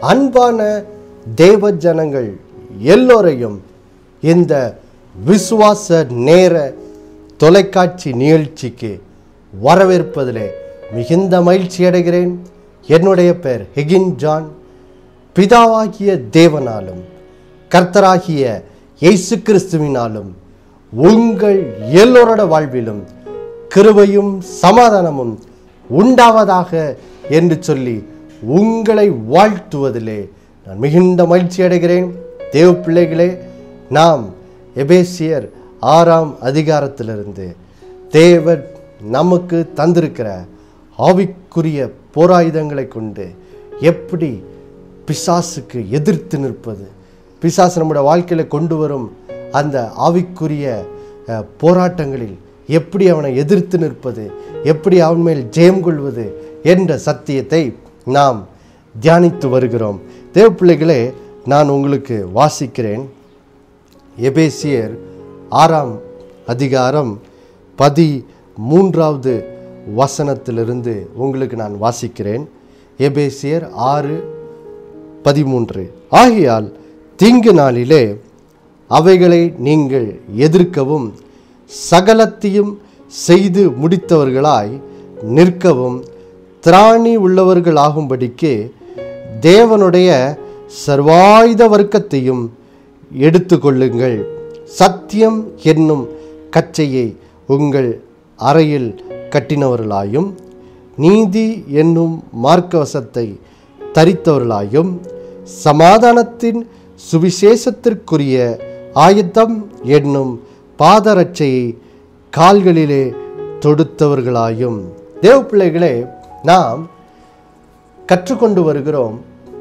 அன்பான தேவ ஜனங்கள் எல்லோரையும் இந்த விசுவாச நேர தொலைக்காட்சி நிகழ்ச்சிக்கு வரவேற்பதிலே மிகுந்த மகிழ்ச்சி அடைகிறேன் என்னுடைய பெயர் ஹெகின் ஜான் பிதாவாகிய தேவனாலும் கர்த்தராகிய இயேசு கிறிஸ்துவினாலும் உங்கள் எல்லோரோட வாழ்விலும் கிருபையும் சமாதானமும் உண்டாவதாக என்று சொல்லி உங்களை வாழ்த்துவதிலே நான் மிகுந்த மகிழ்ச்சி அடைகிறேன் தேவ பிள்ளைகளே நாம் எபேசியர் ஆறாம் அதிகாரத்திலிருந்து தேவன் நமக்கு தந்திருக்கிற ஆவிக்குரிய போராயுதங்களை கொண்டு எப்படி பிசாசுக்கு எதிர்த்து நிற்பது பிசாசு நம்முடைய வாழ்க்கையில் கொண்டு வரும் அந்த ஆவிக்குரிய அஹ், போராட்டங்களில் எப்படி அவனை எதிர்த்து நிற்பது எப்படி அவன் மேல் ஜெயம் கொள்வது என்ற சத்தியத்தை நாம் தியானித்து வருகிறோம் தேவ பிள்ளைகளே நான் உங்களுக்கு வாசிக்கிறேன் எபேசியர் ஆறாம் அதிகாரம் பதி மூன்றாவது வசனத்திலிருந்து உங்களுக்கு நான் வாசிக்கிறேன் எபேசியர் ஆறு பதிமூன்று ஆகையால் தீங்கு நாளிலே அவைகளை நீங்கள் எதிர்க்கவும் சகலத்தையும் செய்து முடித்தவர்களாய் நிற்கவும் திராணி உள்ளவர்களாகும்படிக்கு தேவனுடைய சர்வாயுத வர்க்கத்தையும் எடுத்துக்கொள்ளுங்கள் சத்தியம் என்னும் கச்சையை உங்கள் அறையில் கட்டினவர்களாயும் நீதி என்னும் மார்க்கவசத்தை தரித்தவர்களாயும் சமாதானத்தின் சுவிசேஷத்திற்குரிய ஆயத்தம் என்னும் பாதரட்சையை கால்களிலே தொடுத்தவர்களாயும் தேவ பிள்ளைகளே நாம் கற்றுக்கொண்டு வருகிறோம்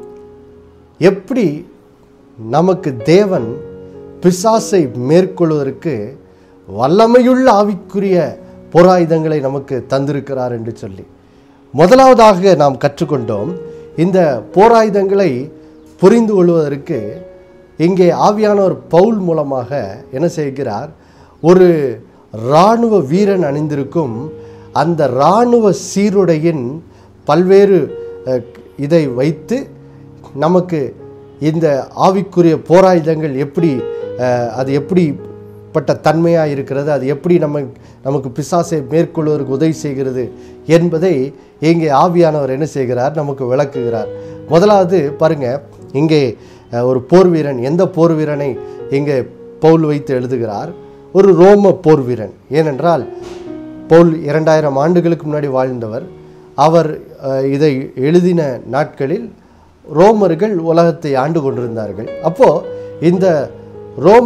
எப்படி நமக்கு தேவன் பிசாசை மேற்கொள்வதற்கு வல்லமையுள்ள ஆவிக்குரிய போராயுதங்களை நமக்கு தந்திருக்கிறார் என்று சொல்லி முதலாவதாக நாம் கற்றுக்கொண்டோம் இந்த போராயுதங்களை புரிந்து கொள்வதற்கு இங்கே ஆவியானவர் பவுல் மூலமாக என்ன செய்கிறார் ஒரு இராணுவ வீரன் அணிந்திருக்கும் அந்த இராணுவ சீருடையின் பல்வேறு அஹ், இதை வைத்து நமக்கு இந்த ஆவிக்குரிய போராயுதங்கள் எப்படி அஹ், அது எப்படிப்பட்ட தன்மையாக இருக்கிறது அது எப்படி நம்ம நமக்கு பிசாசை மேற்கொள்வதற்கு உதவி செய்கிறது என்பதை இங்கே ஆவியானவர் என்ன செய்கிறார் நமக்கு விளக்குகிறார் முதலாவது பாருங்க இங்கே அஹ், ஒரு போர் வீரன் எந்த போர் வீரனை இங்கே பவுல் வைத்து எழுதுகிறார் ஒரு ரோம போர் வீரன் ஏனென்றால் பவுல் இரண்டாயிரம் ஆண்டுகளுக்கு முன்னாடி வாழ்ந்தவர் அவர் அஹ், இதை எழுதின நாட்களில் ரோமர்கள் உலகத்தை ஆண்டு கொண்டிருந்தார்கள் அப்போ இந்த ரோம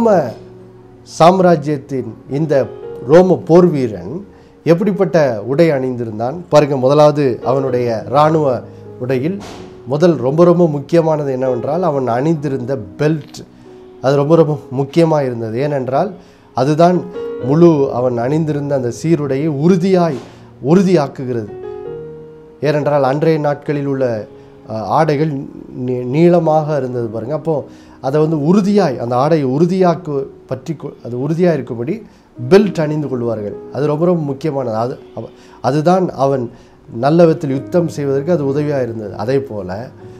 சாம்ராஜ்யத்தின் இந்த ரோம போர் வீரன் எப்படிப்பட்ட உடை அணிந்திருந்தான் பாருங்க முதலாவது அவனுடைய இராணுவ உடையில் முதல் ரொம்ப ரொம்ப முக்கியமானது என்னவென்றால் அவன் அணிந்திருந்த பெல்ட் அது ரொம்ப ரொம்ப முக்கியமாக இருந்தது ஏனென்றால் அதுதான் முழு அவன் அணிந்திருந்த அந்த சீருடையை உறுதியாய் உறுதியாக்குகிறது ஏனென்றால் அன்றைய நாட்களில் உள்ள அஹ், ஆடைகள் நீ- நீளமாக இருந்தது பாருங்க அப்போ அதை வந்து உறுதியாய் அந்த ஆடையை உறுதியாக்கு பற்றி கொ- அது உறுதியாக இருக்கும்படி பெல்ட் அணிந்து கொள்வார்கள் அது ரொம்ப ரொம்ப முக்கியமானது அது அவ- அதுதான் அவன் நல்ல விதத்தில் யுத்தம் செய்வதற்கு அது உதவியாக இருந்தது அதே போல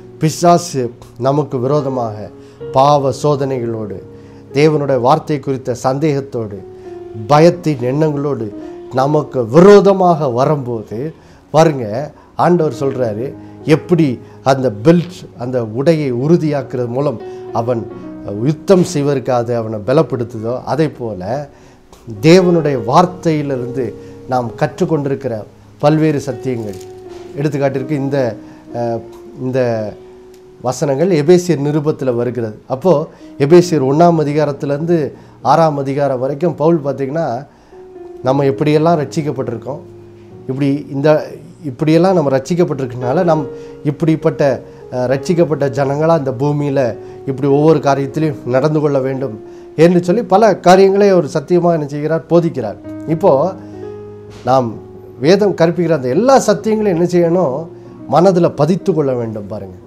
பிசாசு நமக்கு விரோதமாக பாவ சோதனைகளோடு தேவனுடைய வார்த்தை குறித்த சந்தேகத்தோடு பயத்தின் எண்ணங்களோடு நமக்கு விரோதமாக வரும்போது பாருங்க ஆண்டவர் சொல்றாரு எப்படி அந்த பெல்ட் அந்த உடையை உறுதியாக்குறது மூலம் அவன் யுத்தம் செய்வதற்காக அவனை பலப்படுத்துதோ அதே போல தேவனுடைய வார்த்தையிலிருந்து நாம் கற்றுக்கொண்டிருக்கிற பல்வேறு சத்தியங்கள் எடுத்துக்காட்டிற்கு இந்த அஹ், இந்த வசனங்கள் எபேசியர் நிருபத்தில் வருகிறது அப்போது எபேசியர் ஒன்றாம் அதிகாரத்திலேருந்து ஆறாம் அதிகாரம் வரைக்கும் பவுல் பார்த்திங்கன்னா நம்ம எப்படியெல்லாம் ரட்சிக்கப்பட்டிருக்கோம் இப்படி இந்த இப்படியெல்லாம் நம்ம ரட்சிக்கப்பட்டிருக்கனால நம் இப்படிப்பட்ட அஹ், ரட்சிக்கப்பட்ட ஜனங்களாக இந்த பூமியில் இப்படி ஒவ்வொரு காரியத்திலையும் நடந்து கொள்ள வேண்டும் என்று சொல்லி பல காரியங்களை அவர் சத்தியமாக என்ன செய்கிறார் போதிக்கிறார் இப்போது நாம் வேதம் கற்பிக்கிற அந்த எல்லா சத்தியங்களையும் என்ன செய்யணும் மனதில் பதித்து கொள்ள வேண்டும் பாருங்கள்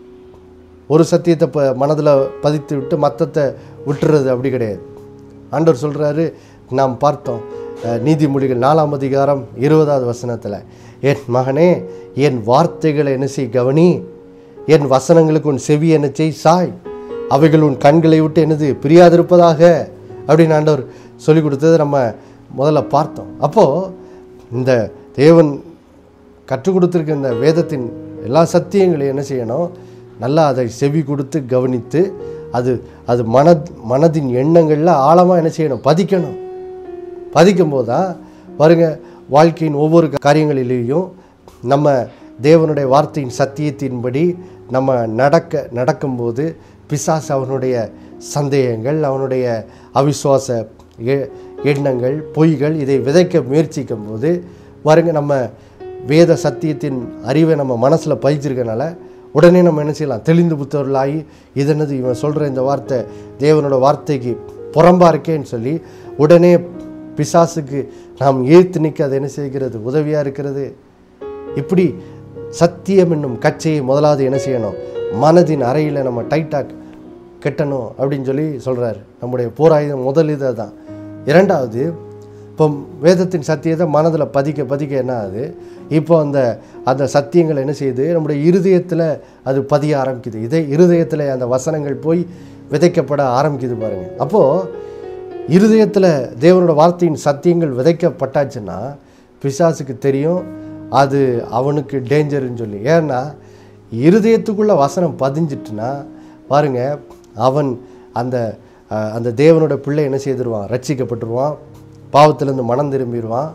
ஒரு சத்தியத்தை ப மனதில் பதித்து விட்டு மற்றத்தை விட்டுறது அப்படி கிடையாது ஆண்டவர் சொல்கிறாரு நாம் பார்த்தோம் அஹ், நீதிமொழிகள் நாலாம் அதிகாரம் இருபதாவது வசனத்தில் என் மகனே என் வார்த்தைகளை என்ன செய் கவனி என் வசனங்களுக்கு உன் செவி என்ன செய் சாய் அவைகள் உன் கண்களை விட்டு என்னது பிரியாதிருப்பதாக அப்படின்னு ஆண்டவர் சொல்லி கொடுத்தது நம்ம முதல்ல பார்த்தோம் அப்போது இந்த தேவன் கற்றுக் கொடுத்துருக்க இந்த வேதத்தின் எல்லா சத்தியங்களையும் என்ன செய்யணும் நல்லா அதை செவி கொடுத்து கவனித்து அது அது மன மனதின் எண்ணங்களில் ஆழமாக என்ன செய்யணும் பதிக்கணும் பதிக்கும் போது தான் பாருங்க வாழ்க்கையின் ஒவ்வொரு காரியங்களிலேயும் நம்ம தேவனுடைய வார்த்தையின் சத்தியத்தின்படி நம்ம நடக்க நடக்கும்போது பிசாசு அவனுடைய சந்தேகங்கள் அவனுடைய அவிசுவாச எ- எண்ணங்கள் பொய்கள் இதை விதைக்க முயற்சிக்கும் போது பாருங்க நம்ம வேத சத்தியத்தின் அறிவை நம்ம மனசில் பதிச்சிருக்கனால உடனே நம்ம என்ன செய்யலாம் தெளிந்து புத்தவர்களாகி இது என்னது இவன் சொல்கிற இந்த வார்த்தை தேவனோட வார்த்தைக்கு புறம்பா இருக்கேன்னு சொல்லி உடனே பிசாசுக்கு நாம் ஏத்து நிற்க அது என்ன செய்கிறது உதவியாக இருக்கிறது இப்படி சத்தியம் என்னும் கச்சையை முதலாவது என்ன செய்யணும் மனதின் அறையில் நம்ம டைட்டாக கெட்டணும் அப்படின்னு சொல்லி சொல்கிறார் நம்முடைய போராயுதம் முதல் இதை தான் இரண்டாவது இப்போ வேதத்தின் சத்தியத்தை மனதில் பதிக்க பதிக்க என்ன ஆகுது இப்போ அந்த அந்த சத்தியங்கள் என்ன செய்யுது நம்முடைய இருதயத்தில் அது பதிய ஆரம்பிக்குது இதே இருதயத்தில் அந்த வசனங்கள் போய் விதைக்கப்பட ஆரம்பிக்குது பாருங்கள் அப்போது இருதயத்தில் தேவனோட வார்த்தையின் சத்தியங்கள் விதைக்கப்பட்டாச்சுன்னா பிசாசுக்கு தெரியும் அது அவனுக்கு டேஞ்சர்னு சொல்லி ஏன்னா இருதயத்துக்குள்ளே வசனம் பதிஞ்சிட்டுனா பாருங்க அவன் அந்த அஹ், அந்த தேவனோட பிள்ளை என்ன செய்திருவான் ரட்சிக்கப்பட்டுருவான் பாவத்திலேருந்து மனம் திரும்பிடுவான்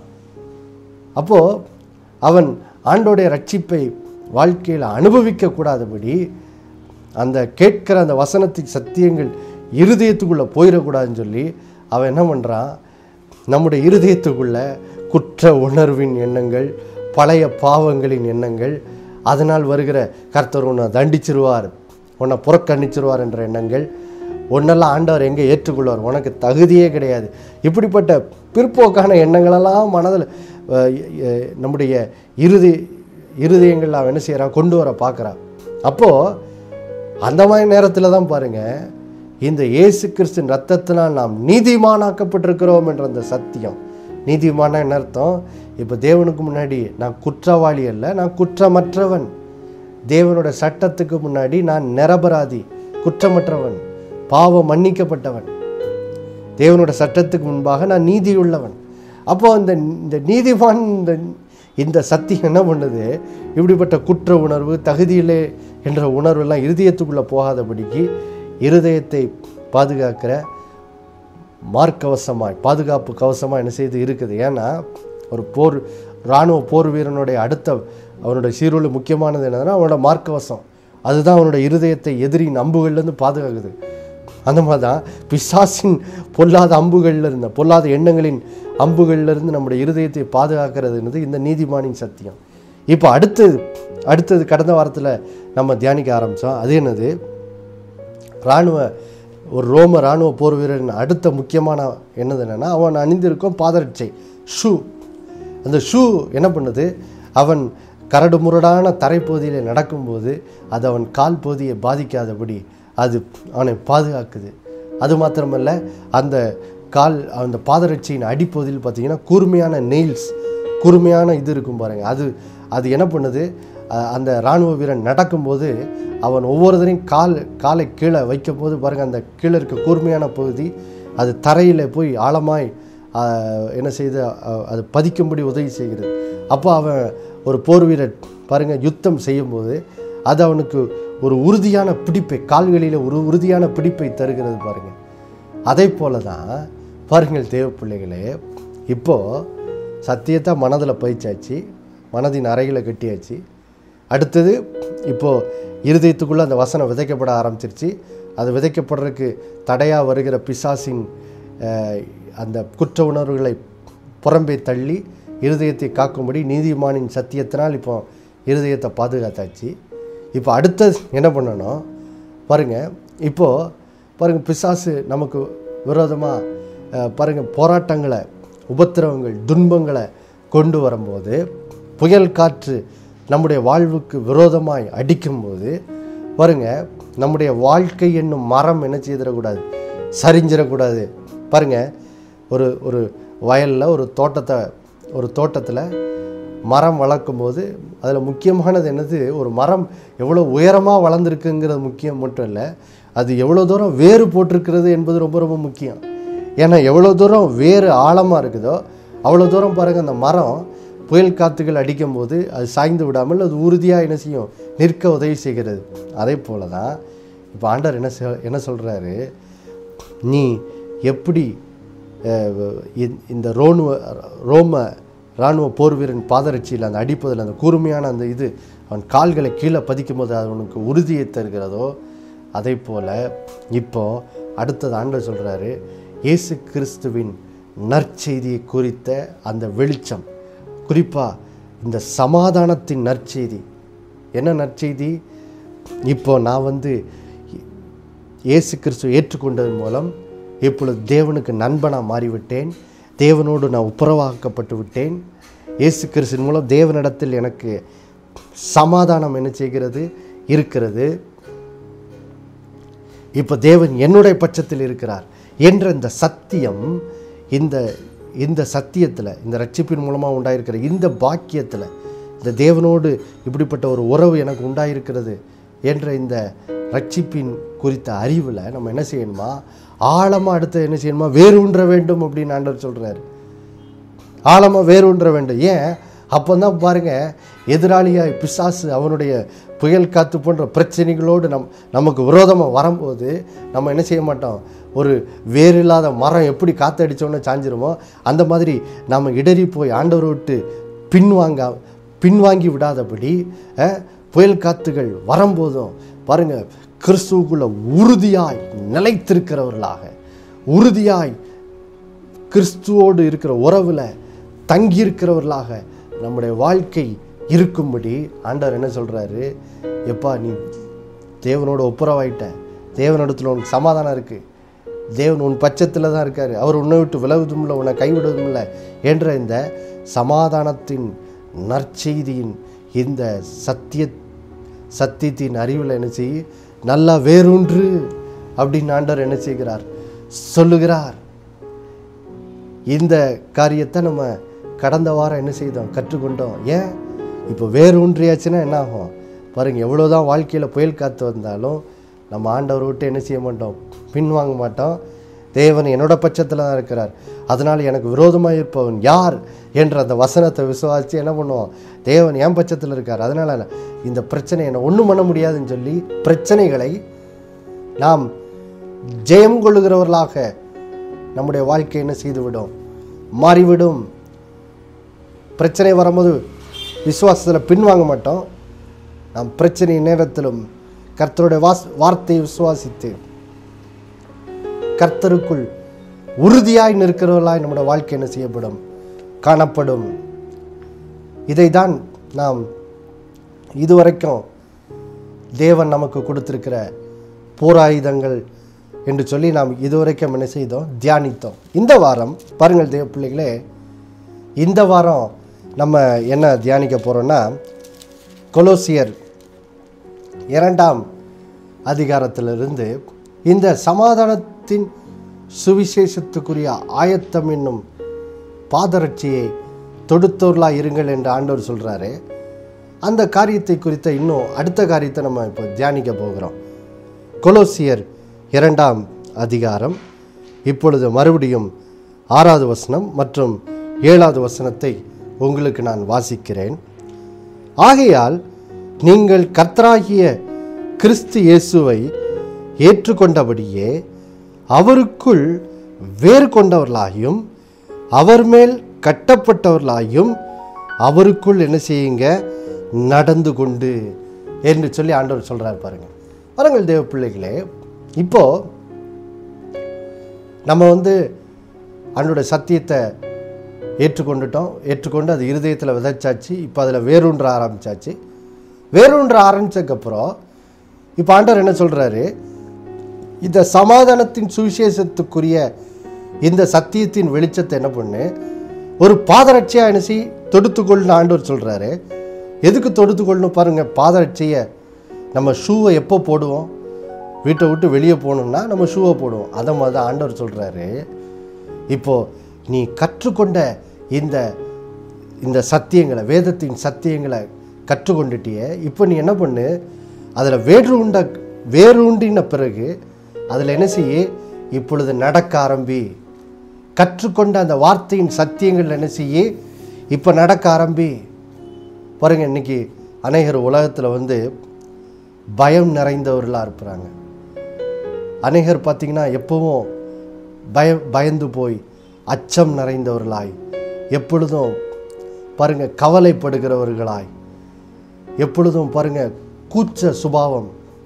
அப்போது அவன் ஆண்டோடைய ரட்சிப்பை வாழ்க்கையில் அனுபவிக்க கூடாதபடி அந்த கேட்கிற அந்த வசனத்தின் சத்தியங்கள் இருதயத்துக்குள்ளே போயிடக்கூடாதுன்னு சொல்லி அவன் என்ன பண்ணுறான் நம்முடைய இருதயத்துக்குள்ள குற்ற உணர்வின் எண்ணங்கள் பழைய பாவங்களின் எண்ணங்கள் அதனால் வருகிற கர்த்தர் உன்னை தண்டிச்சிருவார் உன்னை புறக்கணிச்சிருவார் என்ற எண்ணங்கள் ஒன்றெல்லாம் ஆண்டவர் எங்கே ஏற்றுக்கொள்வார் உனக்கு தகுதியே கிடையாது இப்படிப்பட்ட பிற்போக்கான எண்ணங்களெல்லாம் மனதில் அஹ், எ- நம்முடைய இருதய இருதயங்கள் அவன் என்ன செய்கிறான் கொண்டு வர பார்க்குறான் அப்போது அந்த மாதிரி நேரத்தில் தான் பாருங்க இந்த இயேசு கிறிஸ்துவின் ரத்தத்தினால் நாம் நீதிமானாக்கப்பட்டிருக்கிறோம் என்ற அந்த சத்தியம் நீதிமான என்ன அர்த்தம் இப்போ தேவனுக்கு முன்னாடி நான் குற்றவாளி அல்ல நான் குற்றமற்றவன் தேவனோட சட்டத்துக்கு முன்னாடி நான் நிரபராதி குற்றமற்றவன் பாவம் மன்னிக்கப்பட்டவன் தேவனோட சட்டத்துக்கு முன்பாக நான் நீதியுள்ளவன் அப்போ அந்த இந்த நீதிமான் இந்த இந்த சத்தியம் என்ன பண்ணுது இப்படிப்பட்ட குற்ற உணர்வு தகுதியிலே என்ற உணர்வெல்லாம் இருதயத்துக்குள்ளே போகாதபடிக்கு இருதயத்தை பாதுகாக்கிற மார்க்கவசமாய் பாதுகாப்பு கவசமாக என்ன செய்து இருக்குது ஏன்னா ஒரு போர் இராணுவ போர் வீரனுடைய அடுத்த அவனுடைய சீருள் முக்கியமானது என்னதுன்னா அவனோட மார்க்கவசம் அதுதான் அவனோட இருதயத்தை எதிரின் அம்புகள்லேருந்து பாதுகாக்குது அந்த மாதிரி தான் பிசாசின் பொல்லாத அம்புகள்ல இருந்த பொல்லாத எண்ணங்களின் அம்புகள்ல இருந்து நம்முடைய இருதயத்தை பாதுகாக்கிறதுன்றது இந்த நீதிமானின் சத்தியம் இப்போ அடுத்தது அடுத்தது கடந்த வாரத்தில் நம்ம தியானிக்க ஆரம்பித்தோம் அது என்னது இராணுவ ஒரு ரோம இராணுவ போர் வீரரின் அடுத்த முக்கியமான என்னது என்னென்னா அவன் அணிந்திருக்கும் பாதரட்சை ஷூ அந்த ஷூ என்ன பண்ணுது அவன் கரடு முரடான தரைப்பகுதியில் நடக்கும்போது அது அவன் கால் பகுதியை பாதிக்காதபடி அது அவனை பாதுகாக்குது அது மாத்திரமல்ல அந்த கால் அந்த பாதரட்சியின் அடிப்பகுதியில் பார்த்தீங்கன்னா கூர்மையான நெயில்ஸ் கூர்மையான இது இருக்கும் பாருங்கள் அது அது என்ன பண்ணுது அஹ் அந்த இராணுவ வீரன் நடக்கும்போது அவன் ஒவ்வொரு தரையும் கால் காலை கீழே வைக்கும்போது பாருங்கள் அந்த கீழே இருக்க கூர்மையான பகுதி அது தரையில் போய் ஆழமாய் அஹ், என்ன செய்து அஹ், அது பதிக்கும்படி உதவி செய்கிறது அப்போ அவன் ஒரு போர் வீரர் பாருங்கள் யுத்தம் செய்யும்போது அது அவனுக்கு ஒரு உறுதியான பிடிப்பை கால்களில் ஒரு உறுதியான பிடிப்பை தருகிறது பாருங்கள் அதே போல தான் பாருங்கள் தேவ பிள்ளைகளே இப்போது சத்தியத்தை மனதில் பயிற்சாச்சு மனதின் அறையில் கட்டியாச்சு அடுத்தது இப்போது இருதயத்துக்குள்ளே அந்த வசனம் விதைக்கப்பட ஆரம்பிச்சிருச்சு அது விதைக்கப்படுறதுக்கு தடையாக வருகிற பிசாசின் அஹ், அந்த குற்ற உணர்வுகளை புறம்பே தள்ளி இருதயத்தை காக்கும்படி நீதிமானின் சத்தியத்தினால் இப்போ இருதயத்தை பாதுகாத்தாச்சு இப்போ அடுத்தது என்ன பண்ணணும் பாருங்கள் இப்போது பாருங்கள் பிசாசு நமக்கு விரோதமாக பாருங்கள் போராட்டங்களை உபத்திரவங்கள் துன்பங்களை கொண்டு வரும்போது புயல் காற்று நம்முடைய வாழ்வுக்கு விரோதமாய் அடிக்கும்போது பாருங்க நம்முடைய வாழ்க்கை என்னும் மரம் என்ன செய்திடக்கூடாது சரிஞ்சிடக்கூடாது பாருங்க ஒரு ஒரு வயலில் ஒரு தோட்டத்தை ஒரு தோட்டத்தில் மரம் வளர்க்கும் போது அதில் முக்கியமானது என்னது ஒரு மரம் எவ்வளோ உயரமாக வளர்ந்துருக்குங்கிறது முக்கியம் மட்டும் இல்லை அது எவ்வளோ தூரம் வேறு போட்டிருக்கிறது என்பது ரொம்ப ரொம்ப முக்கியம் ஏன்னா எவ்வளோ தூரம் வேறு ஆழமாக இருக்குதோ அவ்வளோ தூரம் பாருங்கள் அந்த மரம் புயல் காற்றுகள் அடிக்கும்போது அது சாய்ந்து விடாமல் அது உறுதியாக என்ன செய்யும் நிற்க உதவி செய்கிறது அதே போல தான் இப்போ ஆண்டவர் என்ன சொல் என்ன சொல்கிறாரு நீ எப்படி அஹ், இந்த- இந்த ரோணுவ ரோம இராணுவ போர் வீரன் பாதரட்சியில் அந்த அடிப்பதில் அந்த கூர்மையான அந்த இது அவன் கால்களை கீழே பதிக்கும் போது அது அவனுக்கு உறுதியை தருகிறதோ அதே போல் இப்போ அடுத்தது ஆண்டவர் சொல்கிறாரு இயேசு கிறிஸ்துவின் நற்செய்தியை குறித்த அந்த வெளிச்சம் குறிப்பாக இந்த சமாதானத்தின் நற்செய்தி என்ன நற்செய்தி இப்போ நான் வந்து இயேசு கிறிஸ்துவை ஏற்றுக்கொண்டதன் மூலம் இப்பொழுது தேவனுக்கு நண்பனாக மாறிவிட்டேன் தேவனோடு நான் உப்புரவாக்கப்பட்டு விட்டேன் இயேசு கிறிஸ்துவின் மூலம் தேவனிடத்தில் எனக்கு சமாதானம் என்ன செய்கிறது இருக்கிறது இப்போ தேவன் என்னுடைய பட்சத்தில் இருக்கிறார் என்ற இந்த சத்தியம் இந்த இந்த சத்தியத்தில் இந்த ரட்சிப்பின் மூலமாக உண்டாயிருக்கிற இந்த பாக்கியத்தில் இந்த தேவனோடு இப்படிப்பட்ட ஒரு உறவு எனக்கு உண்டாயிருக்கிறது என்ற இந்த ரட்சிப்பின் குறித்த அறிவில் நம்ம என்ன செய்யணுமா ஆழமாக அடுத்து என்ன செய்யணுமா வேரூன்ற வேண்டும் அப்படின்னு ஆண்டவர் சொல்கிறாரு ஆழமாக வேரூன்ற வேண்டும் ஏன் அப்போ தான் பாருங்கள் எதிராளியாய் பிசாசு அவனுடைய புயல் காத்து போன்ற பிரச்சனைகளோடு நம் நமக்கு விரோதமாக வரும்போது நம்ம என்ன செய்ய மாட்டோம் ஒரு வேறு இல்லாத மரம் எப்படி காற்றடிச்சோன்னு சாஞ்சிருமோ அந்த மாதிரி நாம் இடறி போய் ஆண்டவரை விட்டு பின்வாங்க பின்வாங்கி விடாதபடி அஹ், புயல் காத்துகள் வரும்போதும் பாருங்கள் கிறிஸ்துவுக்குள்ள உறுதியாய் நிலைத்திருக்கிறவர்களாக உறுதியாய் கிறிஸ்துவோடு இருக்கிற உறவில் தங்கியிருக்கிறவர்களாக நம்முடைய வாழ்க்கை இருக்கும்படி ஆண்டவர் என்ன சொல்கிறாரு எப்பா நீ தேவனோட ஒப்புரவாயிட்ட தேவனிடத்தில் உனக்கு சமாதானம் இருக்குது தேவன் உன் பட்சத்தில் தான் இருக்கார் அவர் உன்னை விட்டு விலகுவதும் இல்லை உன்னை கைவிடுவதும் இல்லை என்ற இந்த சமாதானத்தின் நற்செய்தியின் இந்த சத்திய சத்தியத்தின் அறிவில் என்ன செய்ய நல்லா வேரூன்று அப்படின்னு ஆண்டவர் என்ன செய்கிறார் சொல்லுகிறார் இந்த காரியத்தை நம்ம கடந்த வாரம் என்ன செய்தோம் கற்றுக்கொண்டோம் ஏன் இப்போ வேறு ஒன்றியாச்சுன்னா என்ன ஆகும் பாருங்கள் எவ்வளோதான் வாழ்க்கையில் புயல் காத்து வந்தாலும் நம்ம ஆண்டவர் விட்டு என்ன செய்ய மாட்டோம் பின்வாங்க மாட்டோம் தேவன் என்னோட பட்சத்தில் தான் இருக்கிறார் அதனால் எனக்கு விரோதமாக இருப்பவன் யார் என்ற அந்த வசனத்தை விசுவாசித்து என்ன பண்ணுவோம் தேவன் என் பட்சத்தில் இருக்கார் அதனால் இந்த பிரச்சனை என்னை ஒன்றும் பண்ண முடியாதுன்னு சொல்லி பிரச்சனைகளை நாம் ஜெயம் கொள்ளுகிறவர்களாக நம்முடைய வாழ்க்கை என்ன செய்துவிடும் மாறிவிடும் பிரச்சனை வரும்போது விசுவாசத்தில் பின்வாங்க மாட்டோம் நாம் பிரச்சனை நேரத்திலும் கர்த்தருடைய வாஸ் வார்த்தையை விசுவாசித்து கர்த்தருக்குள் உறுதியாய் நிற்கிறவர்களாய் நம்முடைய வாழ்க்கை என்ன செய்யப்படும் காணப்படும் இதை தான் நாம் இதுவரைக்கும் தேவன் நமக்கு கொடுத்திருக்கிற போராயுதங்கள் என்று சொல்லி நாம் இதுவரைக்கும் என்ன செய்தோம் தியானித்தோம் இந்த வாரம் பாருங்கள் தேவ பிள்ளைகளே இந்த வாரம் நம்ம என்ன தியானிக்க போகிறோம்னா கொலோசியர் இரண்டாம் அதிகாரத்திலிருந்து இந்த சமாதானத்தின் சுவிசேஷத்துக்குரிய ஆயத்தம் என்னும் பாதரட்சியை தொடுத்தோர்களாக இருங்கள் என்று ஆண்டவர் சொல்கிறாரு அந்த காரியத்தை குறித்த இன்னும் அடுத்த காரியத்தை நம்ம இப்போ தியானிக்க போகிறோம் கொலோசியர் இரண்டாம் அதிகாரம் இப்பொழுது மறுபடியும் ஆறாவது வசனம் மற்றும் ஏழாவது வசனத்தை உங்களுக்கு நான் வாசிக்கிறேன் ஆகையால் நீங்கள் கர்த்தராகிய கிறிஸ்து இயேசுவை ஏற்றுக்கொண்டபடியே அவருக்குள் வேறு கொண்டவர்களாயும் அவர் மேல் கட்டப்பட்டவர்களாயும் அவருக்குள் என்ன செய்யுங்க நடந்து கொண்டு என்று சொல்லி ஆண்டவர் சொல்றார் பாருங்க பாருங்கள் தேவ பிள்ளைகளே இப்போ நம்ம வந்து ஆண்டோட சத்தியத்தை ஏற்றுக்கொண்டுட்டோம் ஏற்றுக்கொண்டு அது இருதயத்தில் விதைச்சாச்சு இப்போ அதில் வேரூன்ற ஆரம்பிச்சாச்சு வேரூன்ற ஆரம்பிச்சதுக்கப்புறம் இப்போ ஆண்டவர் என்ன சொல்கிறாரு இந்த சமாதானத்தின் சுவிசேஷத்துக்குரிய இந்த சத்தியத்தின் வெளிச்சத்தை என்ன பண்ணு ஒரு பாதரட்சியாக என்ன செய் தொடுத்துக்கொள்னு ஆண்டவர் சொல்கிறாரு எதுக்கு தொடுத்துக்கொள்ளணும் பாருங்கள் பாதரட்சியை நம்ம ஷூவை எப்போ போடுவோம் வீட்டை விட்டு வெளியே போகணும்னா நம்ம ஷூவை போடுவோம் அதை மாதிரி தான் ஆண்டவர் சொல்கிறாரு இப்போ நீ கற்றுக்கொண்ட இந்த இந்த சத்தியங்களை வேதத்தின் சத்தியங்களை கற்றுக்கொண்டுட்டிய இப்போ நீ என்ன பண்ணு அதில் வேறு உண்ட வேறு உண்டின பிறகு அதில் என்ன செய்ய இப்பொழுது நடக்க ஆரம்பி கற்றுக்கொண்ட அந்த வார்த்தையின் சத்தியங்கள் என்ன செய்ய இப்போ நடக்க ஆரம்பி பாருங்க இன்னைக்கு அநேகர் உலகத்தில் வந்து பயம் நிறைந்தவர்களாக இருக்கிறாங்க அநேகர் பார்த்தீங்கன்னா எப்பவும் பய பயந்து போய் அச்சம் நிறைந்தவர்களாய் எப்பொழுதும் பாருங்க கவலைப்படுகிறவர்களாய் எப்பொழுதும் பாருங்க கூச்ச சுபாவம்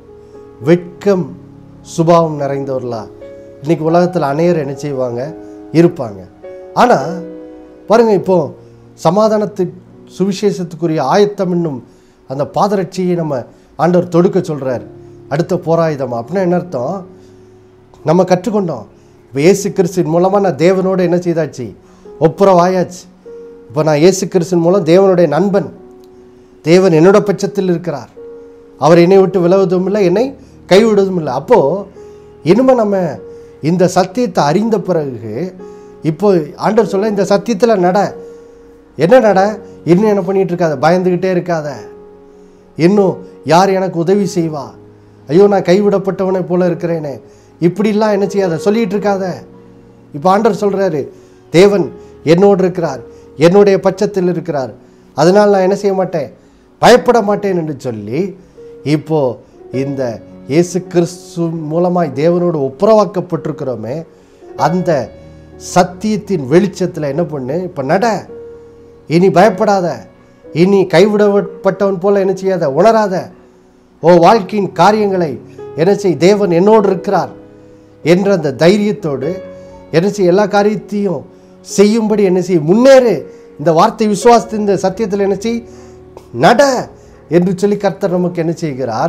வெட்கம் சுபாவம் நிறைந்தவர்களா இன்னைக்கு உலகத்தில் அநேகர் என்ன செய்வாங்க இருப்பாங்க ஆனால் பாருங்க இப்போ சமாதானத்து சுவிசேஷத்துக்குரிய ஆயத்தம் என்னும் அந்த பாதரட்சியை நம்ம ஆண்டவர் தொடுக்க சொல்றார் அடுத்த போராயுதம் அப்படின்னா என்ன அர்த்தம் நம்ம கற்றுக்கொண்டோம் இப்போ இயேசு கிறிஸ்துவின் மூலமாக நான் தேவனோட என்ன செய்தாச்சு ஒப்புரவாயாச்சு இப்போ நான் இயேசு கிறிஸ்துவின் மூலம் தேவனுடைய நண்பன் தேவன் என்னோட பட்சத்தில் இருக்கிறார் அவர் என்னை விட்டு விலகுவதும் இல்லை என்னை கைவிடுவதும் இல்லை அப்போது இனிமே நம்ம இந்த சத்தியத்தை அறிந்த பிறகு இப்போ ஆண்டவர் சொல்ல இந்த சத்தியத்தில் நட என்ன நட இன்னும் என்ன பண்ணிட்டு இருக்காத பயந்துக்கிட்டே இருக்காத இன்னும் யார் எனக்கு உதவி செய்வா ஐயோ நான் கைவிடப்பட்டவனை போல இருக்கிறேனே இப்படிலாம் என்ன செய்யாத சொல்லிட்டு இருக்காத இப்போ ஆண்டவர் சொல்றாரு தேவன் என்னோடு இருக்கிறார் என்னுடைய பட்சத்தில் இருக்கிறார் அதனால் நான் என்ன செய்ய மாட்டேன் பயப்பட மாட்டேன் என்று சொல்லி இப்போ இந்த இயேசு கிறிஸ்து மூலமாய் தேவனோடு ஒப்புரவாக்கப்பட்டிருக்கிறோமே அந்த சத்தியத்தின் வெளிச்சத்தில் என்ன பண்ணு இப்போ நட இனி பயப்படாத இனி கைவிடப்பட்டவன் போல என்ன செய்யாத உணராத ஓ வாழ்க்கையின் காரியங்களை என்ன செய் தேவன் என்னோடு இருக்கிறார் என்ற அந்த தைரியத்தோடு என்ன செய் எல்லா காரியத்தையும் செய்யும்படி என்ன செய் முன்னேறு இந்த வார்த்தை விசுவாசத்தின் இந்த சத்தியத்தில் என்ன செய் நட என்று சொல்லி கர்த்தர் நமக்கு என்ன செய்கிறார்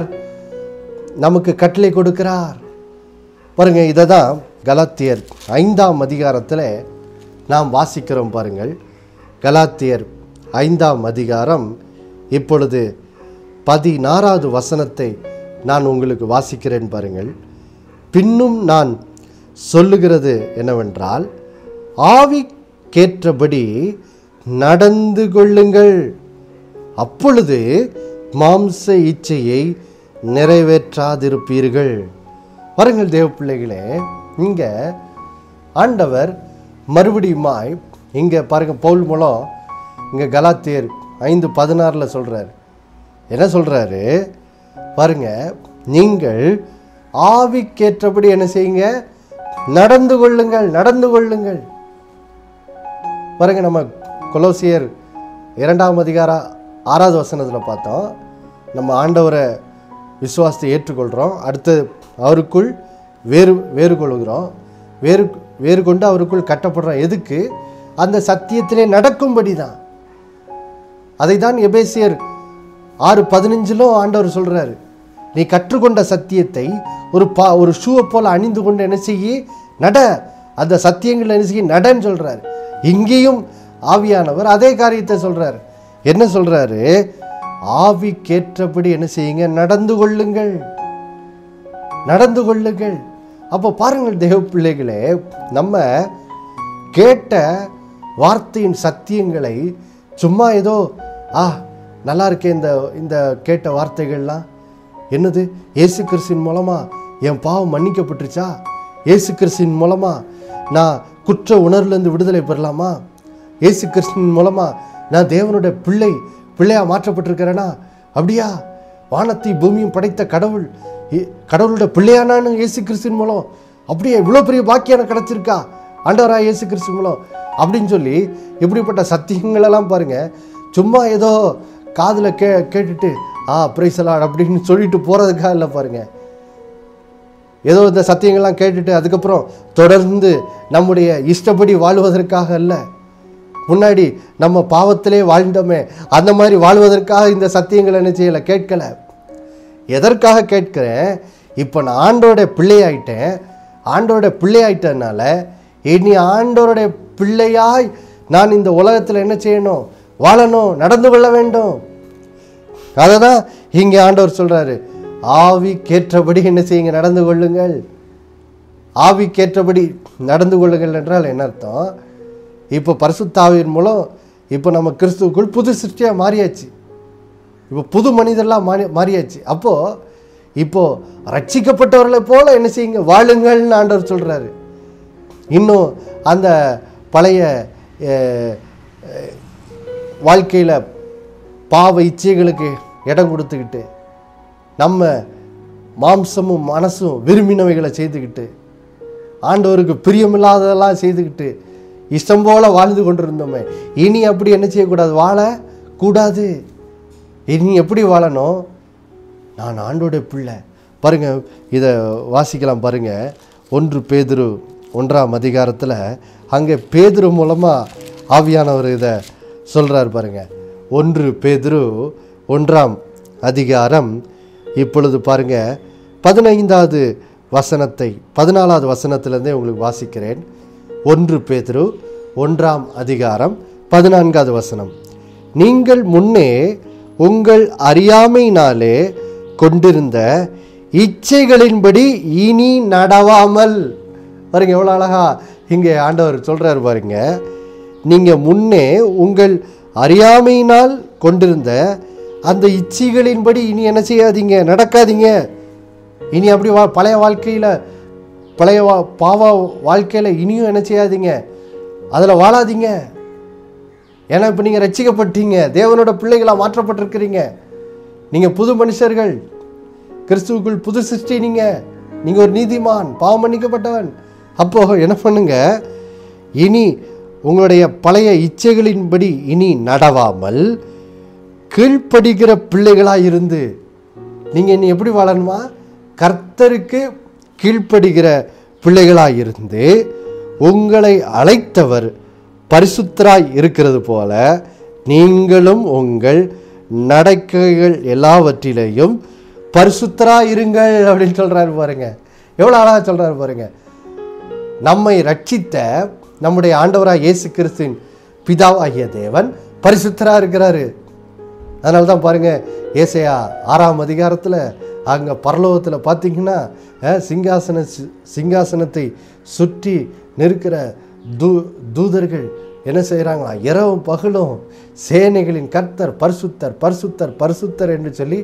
நமக்கு கட்டளை கொடுக்கிறார் பாருங்க இதை தான் கலாத்தியர் ஐந்தாம் அதிகாரத்தில் நாம் வாசிக்கிறோம் பாருங்கள் கலாத்தியர் ஐந்தாம் அதிகாரம் இப்பொழுது பதினாறாவது வசனத்தை நான் உங்களுக்கு வாசிக்கிறேன் பாருங்கள் பின்னும் நான் சொல்லுகிறது என்னவென்றால் ஆவிக்கேற்றபடி நடந்து கொள்ளுங்கள் அப்பொழுது மாம்ச இச்சையை நிறைவேற்றாதிருப்பீர்கள் பாருங்கள் தேவ பிள்ளைகளே இங்கே ஆண்டவர் மறுபடியுமாய் இங்கே பாருங்க பவுல் மூலம் இங்கே கலாத்தியர் ஐந்து பதினாறில் சொல்கிறார் என்ன சொல்கிறாரு பாருங்க நீங்கள் ஆவிக்கேற்றபடி என்ன செய்யுங்க நடந்து கொள்ளுங்கள் நடந்து கொள்ளுங்கள் பாருங்க நம்ம கொலோசியர் இரண்டாம் அதிகாரம் ஆறாவது வசனத்தில் பார்த்தோம் நம்ம ஆண்டவரை விசுவாசத்தை ஏற்றுக்கொள்கிறோம் அடுத்து அவருக்குள் வேறு வேறு கொள்கிறோம் வேறு வேறு கொண்டு அவருக்குள் கட்டப்படுறோம் எதுக்கு அந்த சத்தியத்திலே நடக்கும்படி தான் அதை தான் எபேசியர் ஆறு பதினஞ்சிலும் ஆண்டவர் சொல்கிறாரு நீ கற்றுக்கொண்ட சத்தியத்தை ஒரு பா ஒரு ஷூவை போல் அணிந்து கொண்டு என்ன செய்யி நட அந்த சத்தியங்கள் என்ன செய்ய நடன்னு சொல்கிறார் இங்கேயும் ஆவியானவர் அதே காரியத்தை சொல்கிறார் என்ன சொல்கிறாரு ஆவிக்கேற்றபடி என்ன செய்யுங்க நடந்து கொள்ளுங்கள் நடந்து கொள்ளுங்கள் அப்போ பாருங்கள் தேவ பிள்ளைகளே நம்ம கேட்ட வார்த்தையின் சத்தியங்களை சும்மா ஏதோ ஆ நல்லா இருக்கே இந்த இந்த கேட்ட வார்த்தைகள்லாம் என்னது இயேசு கிறிஸ்தின் மூலமா என் பாவம் மன்னிக்கப்பட்டுருச்சா இயேசு கிறிஸ்தின் மூலமா நான் குற்ற உணர்வுலேருந்து விடுதலை பெறலாமா இயேசு கிறிஸ்தின் மூலமா நான் தேவனுடைய பிள்ளை பிள்ளையா மாற்றப்பட்டிருக்கிறேனா அப்படியா வானத்தை பூமியும் படைத்த கடவுள் இ- கடவுளுடைய பிள்ளையானான்னு இயேசு கிறிஸ்தின் மூலம் அப்படியே இவ்வளோ பெரிய பாக்கியம் எனக்கு கிடைச்சிருக்கா ஆண்டவரா இயேசு கிறிஸ்து மூலம் அப்படின்னு சொல்லி இப்படிப்பட்ட சத்தியங்களெல்லாம் பாருங்க சும்மா ஏதோ காதில் கே கேட்டுட்டு ஆ பிரைசலாட் அப்படின்னு சொல்லிட்டு போகிறதுக்காக இல்லை பாருங்க ஏதோ இந்த சத்தியங்கள்லாம் கேட்டுட்டு அதுக்கப்புறம் தொடர்ந்து நம்முடைய இஷ்டப்படி வாழ்வதற்காக அல்ல முன்னாடி நம்ம பாவத்திலே வாழ்ந்தோமே அந்த மாதிரி வாழ்வதற்காக இந்த சத்தியங்களை என்ன செய்யலை கேட்கல எதற்காக கேட்கிறேன் இப்போ நான் ஆண்டோட பிள்ளையாயிட்டேன் ஆண்டோட பிள்ளையாயிட்டதுனால இனி ஆண்டோருடைய பிள்ளையாய் நான் இந்த உலகத்தில் என்ன செய்யணும் வாழணும் நடந்து கொள்ள வேண்டும் அதை தான் இங்கே ஆண்டவர் சொல்றாரு ஆவிக்கேற்றபடி என்ன செய்யுங்க நடந்து கொள்ளுங்கள் ஆவிக்கேற்றபடி நடந்து கொள்ளுங்கள் என்றால் என்ன அர்த்தம் இப்போ பரிசுத்தாவின் மூலம் இப்போ நம்ம கிறிஸ்துவுக்குள் புது சிருஷ்டியாக மாறியாச்சு இப்போ புது மனிதர்லாம் மாறி மாறியாச்சு அப்போது இப்போது ரட்சிக்கப்பட்டவர்களை போல என்ன செய்யுங்க வாழுங்கள்னு ஆண்டவர் சொல்கிறாரு இன்னும் அந்த பழைய வாழ்க்கையில் பாவ இச்சைகளுக்கு இடம் கொடுத்துக்கிட்டு நம்ம மாம்சமும் மனசும் விரும்பினவைகளை செய்துக்கிட்டு ஆண்டவருக்கு பிரியமில்லாததெல்லாம் செய்துக்கிட்டு இஷ்டம் போல வாழ்ந்து கொண்டிருந்தோமே இனி அப்படி என்ன செய்யக்கூடாது வாழ கூடாது இனி எப்படி வாழணும் நான் ஆண்டோடைய பிள்ளை பாருங்க இதை வாசிக்கலாம் பாருங்க ஒன்று பேதுரு ஒன்றாம் அதிகாரத்தில் அங்கே பேதுரு மூலமாக ஆவியானவர் இதை சொல்கிறார் பாருங்க ஒன்று பேதுரு ஒன்றாம் அதிகாரம் இப்பொழுது பாருங்க பதினைந்தாவது வசனத்தை பதினாலாவது வசனத்திலேருந்தே உங்களுக்கு வாசிக்கிறேன் ஒன்று பேதுரு ஒன்றாம் அதிகாரம் பதினான்காவது வசனம் நீங்கள் முன்னே உங்கள் அறியாமையினாலே கொண்டிருந்த இச்சைகளின்படி இனி நடவாமல் பாருங்க எவ்வளோ அழகா இங்கே ஆண்டவர் சொல்கிறார் பாருங்க நீங்கள் முன்னே உங்கள் அறியாமையினால் கொண்டிருந்த அந்த இச்சைகளின்படி இனி என்ன செய்யாதீங்க நடக்காதீங்க இனி அப்படி வா பழைய வாழ்க்கையில் பழைய வா பாவ வாழ்க்கையில் இனியும் என்ன செய்யாதீங்க அதில் வாழாதீங்க ஏன்னா இப்போ நீங்கள் ரட்சிக்கப்பட்டீங்க தேவனோட பிள்ளைகளாக மாற்றப்பட்டிருக்கிறீங்க நீங்கள் புது மனுஷர்கள் கிறிஸ்துவுக்குள் புது சிருஷ்டி நீங்கள் நீங்கள் ஒரு நீதிமான் பாவம் மன்னிக்கப்பட்டவன் அப்போது என்ன பண்ணுங்க இனி உங்களுடைய பழைய இச்சைகளின்படி இனி நடவாமல் கீழ்ப்படுகிற பிள்ளைகளாக இருந்து நீங்கள் இனி எப்படி வாழணுமா கர்த்தருக்கு கீழ்ப்படுகிற பிள்ளைகளாக இருந்து உங்களை அழைத்தவர் பரிசுத்தராய் இருக்கிறது போல நீங்களும் உங்கள் நடக்கைகள் எல்லாவற்றிலையும் பரிசுத்தராய் இருங்கள் அப்படின்னு சொல்கிறாரு பாருங்க எவ்வளோ அழகாக சொல்கிறாரு பாருங்க நம்மை ரட்சித்த நம்முடைய ஆண்டவராக இயேசு கிறிஸ்துவின் பிதாவாகிய தேவன் பரிசுத்தராக இருக்கிறாரு அதனால தான் பாருங்க ஏசையா ஆறாம் அதிகாரத்தில் அங்கே பரலோகத்தில் பார்த்தீங்கன்னா அஹ், சிங்காசன சி- சிங்காசனத்தை சுற்றி நிற்கிற தூ தூதர்கள் என்ன செய்கிறாங்களா இரவும் பகலும் சேனைகளின் கர்த்தர் பரிசுத்தர் பரிசுத்தர் பரிசுத்தர் என்று சொல்லி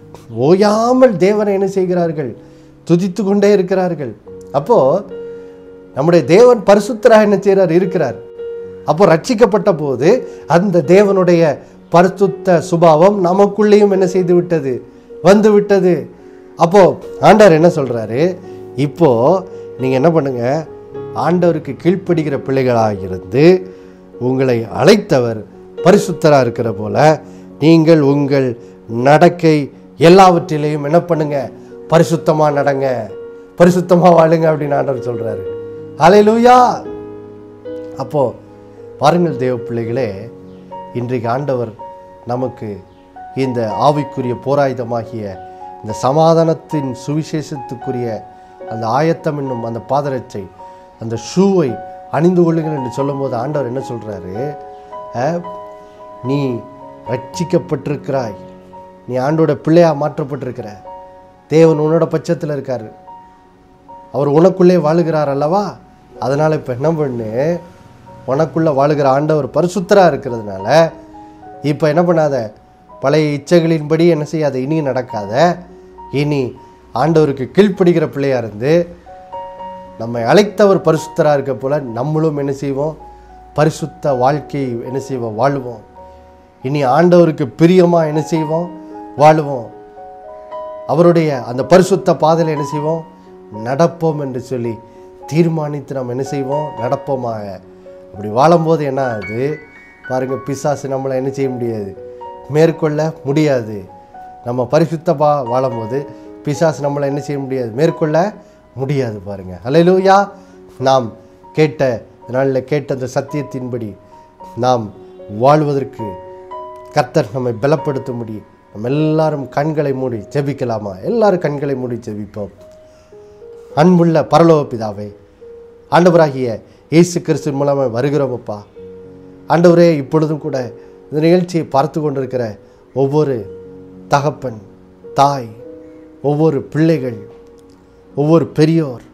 ஓயாமல் தேவனை என்ன செய்கிறார்கள் துதித்து கொண்டே இருக்கிறார்கள் அப்போது நம்முடைய தேவன் பரிசுத்தராக என்ன செய்கிறார் இருக்கிறார் அப்போ ரட்சிக்கப்பட்ட போது அந்த தேவனுடைய பரிசுத்த சுபாவம் நமக்குள்ளேயும் என்ன செய்து விட்டது வந்து விட்டது அப்போ ஆண்டவர் என்ன சொல்றாரு இப்போ நீங்க என்ன பண்ணுங்க ஆண்டவருக்கு கீழ்ப்படுகிற பிள்ளைகளாக இருந்து உங்களை அழைத்தவர் பரிசுத்தராக இருக்கிற போல நீங்கள் உங்கள் நடக்கை எல்லாவற்றிலையும் என்ன பண்ணுங்க பரிசுத்தமா நடங்க பரிசுத்தமா வாழுங்க அப்படின்னு ஆண்டவர் சொல்றாரு ஹalleluya அப்போ பாருங்கள் தேவ பிள்ளைகளே இன்றைக்கு ஆண்டவர் நமக்கு இந்த ஆவிக்குரிய போராயுதமாகிய இந்த சமாதானத்தின் சுவிசேஷத்துக்குரிய அந்த ஆயத்தம் என்னும் அந்த பாதரட்சை அந்த ஷூவை அணிந்து கொள்ளுங்கள் என்று சொல்லும்போது ஆண்டவர் என்ன சொல்றாரு அஹ், நீ ரட்சிக்கப்பட்டிருக்கிறாய் நீ ஆண்டோட பிள்ளையா மாற்றப்பட்டிருக்கிற தேவன் உன்னோட பட்சத்தில் இருக்காரு அவர் உனக்குள்ளே வாழுகிறார் அல்லவா அதனால் இப்போ என்ன பண்ணு உனக்குள்ளே வாழுகிற ஆண்டவர் பரிசுத்தராக இருக்கிறதுனால இப்போ என்ன பண்ணாத பழைய இச்சைகளின்படி என்ன செய்யாத இனி நடக்காத இனி ஆண்டவருக்கு கீழ்ப்படுகிற பிள்ளையா இருந்து நம்மை அழைத்தவர் பரிசுத்தராக இருக்க போல நம்மளும் என்ன செய்வோம் பரிசுத்த வாழ்க்கையை என்ன செய்வோம் வாழுவோம் இனி ஆண்டவருக்கு பிரியமாக என்ன செய்வோம் வாழுவோம் அவருடைய அந்த பரிசுத்த பாதையில் என்ன செய்வோம் நடப்போம் என்று சொல்லி தீர்மானித்து நம்ம என்ன செய்வோம் நடப்போமாக அப்படி வாழும்போது என்ன ஆகுது பாருங்க பிசாசு நம்மளை என்ன செய்ய முடியாது மேற்கொள்ள முடியாது நம்ம பரிசுத்த பா வாழும்போது பிசாசு நம்மளை என்ன செய்ய முடியாது மேற்கொள்ள முடியாது பாருங்க ஹalleluya நாம் கேட்ட நாளில் கேட்ட அந்த சத்தியத்தின்படி நாம் வாழ்வதற்கு கர்த்தர் நம்மை பலப்படுத்த முடியும் நம்ம எல்லாரும் கண்களை மூடி ஜெபிக்கலாமா எல்லாரும் கண்களை மூடி ஜெபிப்போம் அன்புள்ள பரலோக பிதாவே ஆண்டவராகிய இயேசு கிறிஸ்து மூலமாக வருகிறோமப்பா ஆண்டவரே இப்பொழுதும் கூட இந்த நிகழ்ச்சியை பார்த்து கொண்டிருக்கிற ஒவ்வொரு தகப்பன் தாய் ஒவ்வொரு பிள்ளைகள் ஒவ்வொரு பெரியோர்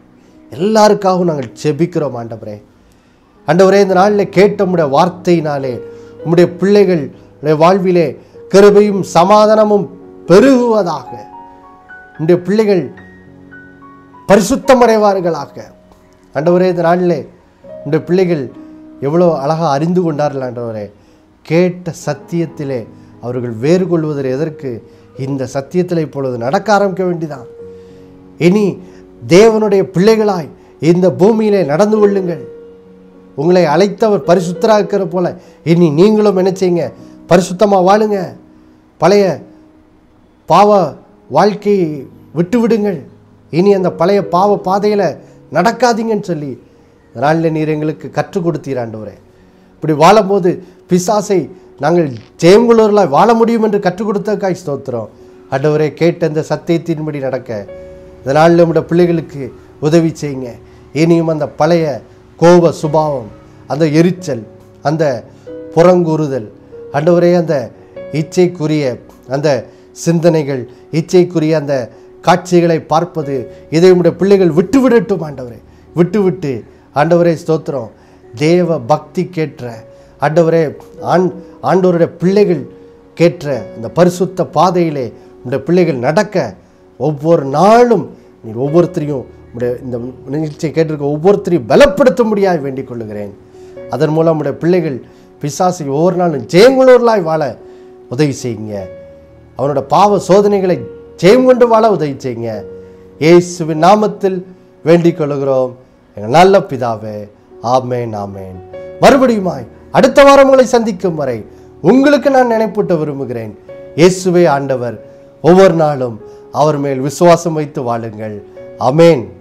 எல்லாருக்காகவும் நாங்கள் ஜெபிக்கிறோம் ஆண்டவரே ஆண்டவரே இந்த நாளில் கேட்ட முடிய வார்த்தையினாலே உம்முடைய பிள்ளைகள் வாழ்விலே கிருபையும் சமாதானமும் பெருகுவதாக உம்முடைய பிள்ளைகள் பரிசுத்தமடைவார்களாக ஆண்டவரே இந்த நாளிலே இந்த பிள்ளைகள் எவ்வளோ அழகாக அறிந்து கொண்டார்கள் ஆண்டவரே கேட்ட சத்தியத்திலே அவர்கள் வேறு கொள்வதற்கு எதற்கு இந்த சத்தியத்தில் இப்பொழுது நடக்க ஆரம்பிக்க வேண்டிதான் இனி தேவனுடைய பிள்ளைகளாய் இந்த பூமியிலே நடந்து கொள்ளுங்கள் உங்களை அழைத்தவர் பரிசுத்தராக இருக்கிற போல இனி நீங்களும் என்ன செய்யுங்க பரிசுத்தமாக வாழுங்க பழைய பாவ வாழ்க்கையை விட்டு விடுங்கள் இனி அந்த பழைய பாவ பாதையில் நடக்காதீங்கன்னு சொல்லி நாளில் நீர் எங்களுக்கு கற்றுக் கொடுத்தீர் ஆண்டவரே இப்படி வாழும்போது பிசாசை நாங்கள் ஜெயங்குளூரில் வாழ முடியும் என்று கற்றுக் கொடுத்தக்காய் ஸ்தோத்திரம் ஆண்டவரே கேட்ட இந்த சத்தியத்தின்படி நடக்க இந்த நாளில் நம்முடைய பிள்ளைகளுக்கு உதவி செய்யுங்க இனியும் அந்த பழைய கோப சுபாவம் அந்த எரிச்சல் அந்த புறங்கூறுதல் ஆண்டவரே அந்த இச்சைக்குரிய அந்த சிந்தனைகள் இச்சைக்குரிய அந்த காட்சிகளை பார்ப்பது இதை உடைய பிள்ளைகள் விட்டு விடட்டும் ஆண்டவரே விட்டு விட்டு ஆண்டவரே ஸ்தோத்திரம் தேவ பக்தி கேற்ற ஆண்டவரே ஆண் ஆண்டவருடைய பிள்ளைகள் கேற்ற அந்த பரிசுத்த பாதையிலே உடைய பிள்ளைகள் நடக்க ஒவ்வொரு நாளும் நீ ஒவ்வொருத்தரையும் உடைய இந்த நிகழ்ச்சியை கேட்டிருக்க ஒவ்வொருத்தரையும் பலப்படுத்த முடியாது வேண்டிக் கொள்ளுகிறேன் அதன் மூலம் உடைய பிள்ளைகள் பிசாசை ஒவ்வொரு நாளும் ஜெயங்குளூர்லாய் வாழ உதவி செய்யுங்க அவனோட பாவ சோதனைகளை ஜெயம் கொண்டு வாழ உதவி செய்யுங்க இயேசுவின் நாமத்தில் வேண்டிக் கொள்கிறோம் எங்கள் நல்ல பிதாவே ஆமேன் ஆமேன் மறுபடியுமாய் அடுத்த வாரம் உங்களை சந்திக்கும் வரை உங்களுக்கு நான் நினைப்பூட்ட விரும்புகிறேன் இயேசுவே ஆண்டவர் ஒவ்வொரு நாளும் அவர் மேல் விசுவாசம் வைத்து வாழுங்கள் அமேன்